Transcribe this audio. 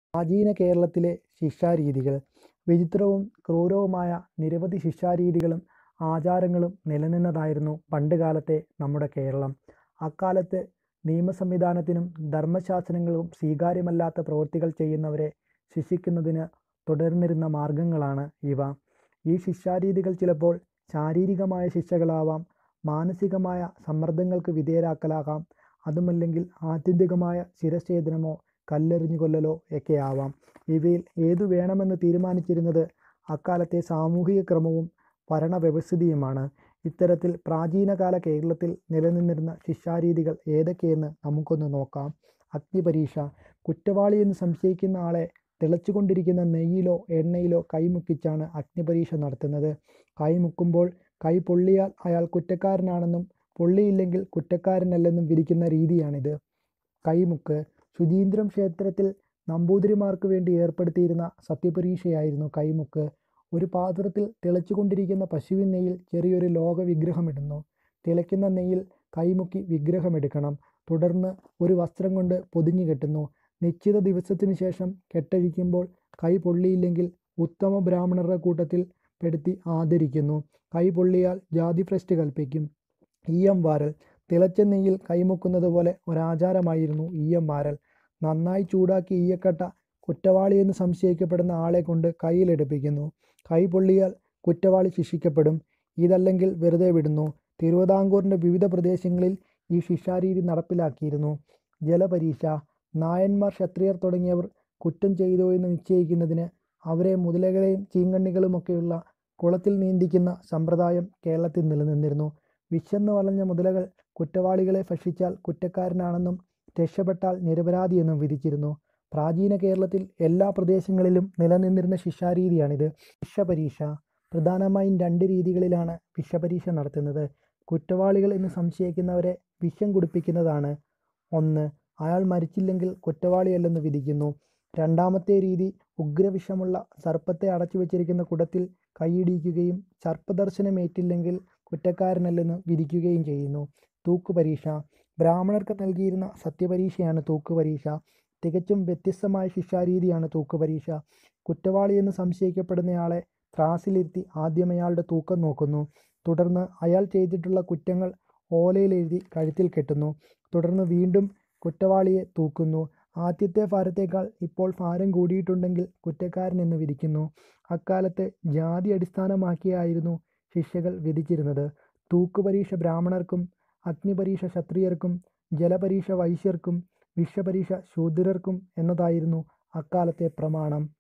പ്രാചീന കേരളത്തിലെ ശിക്ഷാരീതികൾ വിചിത്രവും ക്രൂരവുമായ നിരവധി ശിക്ഷാരീതികളും ആചാരങ്ങളും നിലനിന്നതായിരുന്നു പണ്ടുകാലത്തെ നമ്മുടെ കേരളം അക്കാലത്ത് നിയമസംവിധാനത്തിനും ധർമ്മശാസനങ്ങളും സ്വീകാര്യമല്ലാത്ത പ്രവൃത്തികൾ ചെയ്യുന്നവരെ ശിക്ഷിക്കുന്നതിന് തുടർന്നിരുന്ന മാർഗങ്ങളാണ് ഇവ ഈ ശിക്ഷാരീതികൾ ചിലപ്പോൾ ശാരീരികമായ ശിക്ഷകളാവാം മാനസികമായ സമ്മർദ്ദങ്ങൾക്ക് വിധേയരാക്കലാകാം അതുമല്ലെങ്കിൽ ആത്യന്തികമായ ശിരച്ഛേദനമോ കല്ലെറിഞ്ഞു കൊല്ലലോ ഒക്കെ ആവാം ഇവയിൽ ഏതു വേണമെന്ന് തീരുമാനിച്ചിരുന്നത് അക്കാലത്തെ സാമൂഹിക ക്രമവും ഭരണവ്യവസ്ഥിതിയുമാണ് ഇത്തരത്തിൽ പ്രാചീനകാല കേരളത്തിൽ നിലനിന്നിരുന്ന ശിക്ഷാരീതികൾ ഏതൊക്കെയെന്ന് നമുക്കൊന്ന് നോക്കാം അഗ്നിപരീക്ഷ കുറ്റവാളി എന്ന് സംശയിക്കുന്ന ആളെ തിളച്ചുകൊണ്ടിരിക്കുന്ന നെയ്യിലോ എണ്ണയിലോ കൈമുക്കിച്ചാണ് അഗ്നിപരീക്ഷ നടത്തുന്നത് കൈമുക്കുമ്പോൾ കൈ പൊള്ളിയാൽ അയാൾ കുറ്റക്കാരനാണെന്നും പൊള്ളിയില്ലെങ്കിൽ കുറ്റക്കാരനല്ലെന്നും വിധിക്കുന്ന രീതിയാണിത് കൈമുക്ക് ശുചീന്ദ്രം ക്ഷേത്രത്തിൽ നമ്പൂതിരിമാർക്ക് വേണ്ടി ഏർപ്പെടുത്തിയിരുന്ന സത്യപരീക്ഷയായിരുന്നു കൈമുക്ക് ഒരു പാത്രത്തിൽ തിളച്ചുകൊണ്ടിരിക്കുന്ന പശുവിൻ നെയ്യിൽ ചെറിയൊരു ലോക വിഗ്രഹമിടുന്നു തിളയ്ക്കുന്ന നെയ്യിൽ കൈമുക്കി വിഗ്രഹമെടുക്കണം തുടർന്ന് ഒരു വസ്ത്രം കൊണ്ട് പൊതിഞ്ഞു കെട്ടുന്നു നിശ്ചിത ദിവസത്തിനു ശേഷം കെട്ടഴിക്കുമ്പോൾ കൈ പൊള്ളിയില്ലെങ്കിൽ ഉത്തമ ബ്രാഹ്മണരുടെ കൂട്ടത്തിൽ പെടുത്തി ആദരിക്കുന്നു കൈ പൊള്ളിയാൽ ജാതി ഭ്രഷ്ട് കൽപ്പിക്കും ഈയം വാരൽ തിളച്ച നെയ്യിൽ കൈമുക്കുന്നത് പോലെ ഒരാചാരമായിരുന്നു ഈയം വാരൽ നന്നായി ചൂടാക്കി ഈയക്കട്ട കുറ്റവാളിയെന്ന് സംശയിക്കപ്പെടുന്ന ആളെ കൊണ്ട് കയ്യിലെടുപ്പിക്കുന്നു കൈ പൊള്ളിയാൽ കുറ്റവാളി ശിക്ഷിക്കപ്പെടും ഇതല്ലെങ്കിൽ വെറുതെ വിടുന്നു തിരുവിതാംകൂറിൻ്റെ വിവിധ പ്രദേശങ്ങളിൽ ഈ ശിക്ഷാരീതി നടപ്പിലാക്കിയിരുന്നു ജലപരീക്ഷ നായന്മാർ ക്ഷത്രിയർ തുടങ്ങിയവർ കുറ്റം ചെയ്തോ എന്ന് നിശ്ചയിക്കുന്നതിന് അവരെ മുതലകളെയും ചീങ്കണ്ണികളുമൊക്കെയുള്ള കുളത്തിൽ നീന്തിക്കുന്ന സമ്പ്രദായം കേരളത്തിൽ നിലനിന്നിരുന്നു വിശന്ന് വളഞ്ഞ മുതലകൾ കുറ്റവാളികളെ ഭക്ഷിച്ചാൽ കുറ്റക്കാരനാണെന്നും രക്ഷപ്പെട്ടാൽ നിരപരാധിയെന്നും വിധിച്ചിരുന്നു പ്രാചീന കേരളത്തിൽ എല്ലാ പ്രദേശങ്ങളിലും നിലനിന്നിരുന്ന ശിക്ഷാരീതിയാണിത് വിഷപരീക്ഷ പ്രധാനമായും രണ്ട് രീതികളിലാണ് വിഷപരീക്ഷ നടത്തുന്നത് കുറ്റവാളികൾ എന്ന് സംശയിക്കുന്നവരെ വിഷം കുടിപ്പിക്കുന്നതാണ് ഒന്ന് അയാൾ മരിച്ചില്ലെങ്കിൽ കുറ്റവാളിയല്ലെന്ന് വിധിക്കുന്നു രണ്ടാമത്തെ രീതി ഉഗ്രവിഷമുള്ള സർപ്പത്തെ അടച്ചു വച്ചിരിക്കുന്ന കുടത്തിൽ കൈയിടിക്കുകയും സർപ്പദർശനമേറ്റില്ലെങ്കിൽ കുറ്റക്കാരനല്ലെന്ന് വിധിക്കുകയും ചെയ്യുന്നു തൂക്കുപരീക്ഷ ബ്രാഹ്മണർക്ക് നൽകിയിരുന്ന സത്യപരീക്ഷയാണ് തൂക്കുപരീക്ഷ തികച്ചും വ്യത്യസ്തമായ ശിക്ഷാരീതിയാണ് തൂക്കുപരീക്ഷ കുറ്റവാളിയെന്ന് സംശയിക്കപ്പെടുന്നയാളെ ത്രാസിലിരുത്തി ആദ്യം അയാളുടെ തൂക്കം നോക്കുന്നു തുടർന്ന് അയാൾ ചെയ്തിട്ടുള്ള കുറ്റങ്ങൾ ഓലയിൽ എഴുതി കഴുത്തിൽ കെട്ടുന്നു തുടർന്ന് വീണ്ടും കുറ്റവാളിയെ തൂക്കുന്നു ആദ്യത്തെ ഭാരത്തേക്കാൾ ഇപ്പോൾ ഭാരം കൂടിയിട്ടുണ്ടെങ്കിൽ കുറ്റക്കാരൻ എന്ന് വിധിക്കുന്നു അക്കാലത്ത് ജാതി അടിസ്ഥാനമാക്കിയായിരുന്നു ശിക്ഷകൾ വിധിച്ചിരുന്നത് തൂക്കുപരീക്ഷ ബ്രാഹ്മണർക്കും അഗ്നിപരീക്ഷ ക്ഷത്രിയർക്കും ജലപരീക്ഷ വൈശ്യർക്കും വിഷപരീക്ഷ ശൂദ്രർക്കും എന്നതായിരുന്നു അക്കാലത്തെ പ്രമാണം